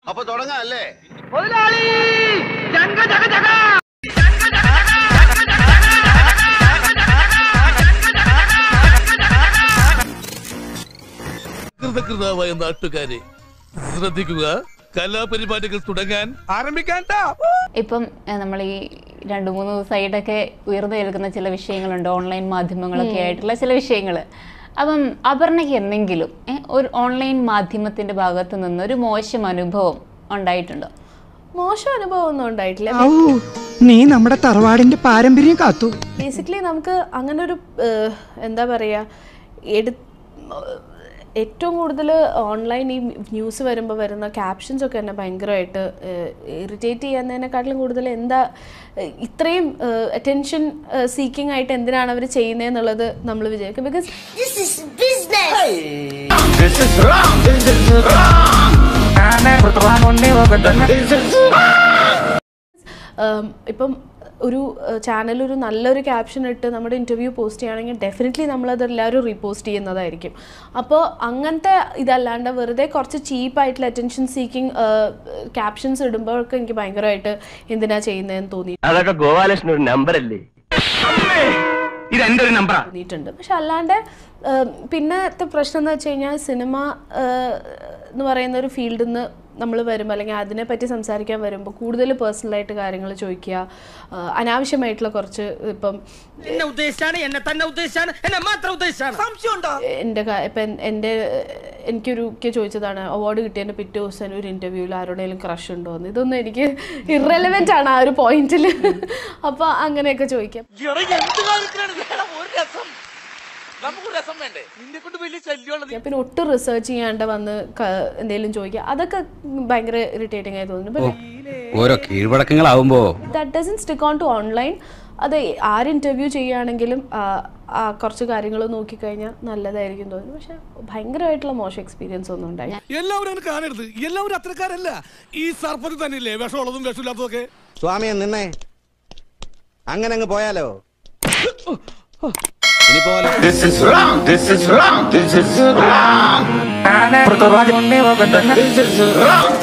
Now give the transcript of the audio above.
അപ്പൊ തുടങ്ങാം അല്ലേ കൃതകൃതാവായ നാട്ടുകാരെ ശ്രദ്ധിക്കുക കലാപരിപാടികൾ തുടങ്ങാൻ ആരംഭിക്കാൻ ഇപ്പം നമ്മൾ ഈ രണ്ട് മൂന്ന് ദിവസമായിട്ടൊക്കെ ഉയർന്നു കേൾക്കുന്ന ചില വിഷയങ്ങളുണ്ട് ഓൺലൈൻ മാധ്യമങ്ങളൊക്കെ ആയിട്ടുള്ള ചില വിഷയങ്ങൾ അപ്പം അപർണയ്ക്ക് എന്തെങ്കിലും ഏ, ഒരു ഓൺലൈൻ മാധ്യമത്തിന്റെ ഭാഗത്ത് നിന്ന് ഒരു മോശം അനുഭവം ഉണ്ടായിട്ടുണ്ടോ മോശം അനുഭവം ഒന്നും ഉണ്ടായിട്ടില്ല ഔ നീ നമ്മുടെ തറവാടിന്റെ പാരമ്പര്യം കാത്തു ബേസിക്കലി നമുക്ക് അങ്ങനെ ഒരു ഏഹ്, എന്താ പറയുക എടു ഏറ്റവും കൂടുതൽ ഓൺലൈൻ ഈ ന്യൂസ് വരുമ്പോൾ വരുന്ന ക്യാപ്ഷൻസ് ഒക്കെ എന്നെ ഭയങ്കരമായിട്ട് ഇറിറ്റേറ്റ് ചെയ്യുന്നതിനെക്കാട്ടിലും കൂടുതൽ എന്താ ഏഹ്, ഇത്രയും അറ്റൻഷൻ സീക്കിംഗ് ആയിട്ട് എന്തിനാണ് അവർ ചെയ്യുന്നതെന്നുള്ളത് നമ്മൾ വിചാരിക്കും ബിക്കോസ് ഇപ്പം ഒരു ചാനൽ ഒരു നല്ലൊരു ക്യാപ്ഷൻ ഇട്ട് നമ്മുടെ ഇൻ്റർവ്യൂ പോസ്റ്റ് ചെയ്യുകയാണെങ്കിൽ ഡെഫിനറ്റ്ലി നമ്മളത് എല്ലാവരും റീപോസ്റ്റ് ചെയ്യുന്നതായിരിക്കും അപ്പോൾ അങ്ങനത്തെ ഇതല്ലാണ്ട് വെറുതെ കുറച്ച് ചീപ്പായിട്ടുള്ള അറ്റൻഷൻ സീക്കിംഗ് ക്യാപ്ഷൻസ് ഇടുമ്പോഴൊക്കെ എനിക്ക് ഭയങ്കരമായിട്ട് എന്തിനാ ചെയ്യുന്നതെന്ന് തോന്നി അതൊക്കെ ഗോപാലകൃഷ്ണൻ ഒരു നമ്പർ അല്ലേ ഇത് എന്റെ ഒരു നമ്പറാ തോന്നിയിട്ടുണ്ട് പക്ഷെ അല്ലാണ്ട് ഏഹ്, പിന്നത്തെ പ്രശ്നം എന്ന് വെച്ച് കഴിഞ്ഞാൽ സിനിമ ഏഹ്, എന്ന് പറയുന്ന ഒരു ഫീൽഡിൽ നിന്ന് നമ്മൾ വരുമ്പോൾ അല്ലെങ്കിൽ അതിനെപ്പറ്റി സംസാരിക്കാൻ വരുമ്പോൾ കൂടുതൽ പേഴ്സണലായിട്ട് കാര്യങ്ങൾ ചോദിക്കുക ഏഹ്, അനാവശ്യമായിട്ടുള്ള കുറച്ച് ഇപ്പം എന്നെ ഉദ്ദേശിച്ചാണ് എന്നെ തന്നെ ഉദ്ദേശിച്ചാണ് എന്നെ മാത്രം ഉദ്ദേശിച്ചാണ് സംശയമുണ്ടോ എൻ്റെ ക- ഇപ്പം എൻ- എൻ്റെ എനിക്കൊരു ഒക്കെ ചോദിച്ചതാണ് അവാർഡ് കിട്ടിയതിൻ്റെ പിറ്റേ ദിവസം ഒരു ഇൻ്റർവ്യൂവിൽ ആരുടെയും ക്രഷ് ഉണ്ടോ എന്ന് ഇതൊന്നും എനിക്ക് ഇറലവെൻ്റ് ആണ് ആ ഒരു പോയിന്റിൽ അപ്പോൾ അങ്ങനെയൊക്കെ ചോദിക്കാം എന്ത് കാണിക്കാണ് ഒരു രസം നമുക്ക് രസം വേണ്ടേ നിന്നെ കൊണ്ട് വലിയ ശല്യമുള്ളത് പിന്നെ ഒട്ടും റിസർച്ച് ചെയ്യാണ്ട് വന്ന് എന്തെങ്കിലും ചോദിക്കുക അതൊക്കെ ഭയങ്കര ഇറിറ്റേറ്റിംഗ് ആയി തോന്നുന്നു ഓരോ കീഴ്വഴക്കങ്ങളാവുമ്പോ that doesn't stick on to online അത് ആര് ഇന്റർവ്യൂ ചെയ്യുകയാണെങ്കിലും ആ, ആ കുറച്ച് കാര്യങ്ങൾ നോക്കിക്കഴിഞ്ഞാൽ നല്ലതായിരിക്കും തോന്നുന്നു പക്ഷെ ഭയങ്കരമായിട്ടുള്ള മോശം എക്സ്പീരിയൻസ് ഒന്നും ഉണ്ടായി എല്ലാവരും അങ്ങനെ കാണരുത് എല്ലാവരും അത്രക്കാരല്ല ഈ സർപ്പത്തിൽ തന്നെയില്ലേ വിഷമുള്ളതും വിഷമില്ലാത്തതൊക്കെ സ്വാമിയെ നിന്നേ അങ്ങനെ അങ്ങ് പോയാലോ ഇനി പോലെ This is wrong. This is wrong. This is wrong. This is wrong.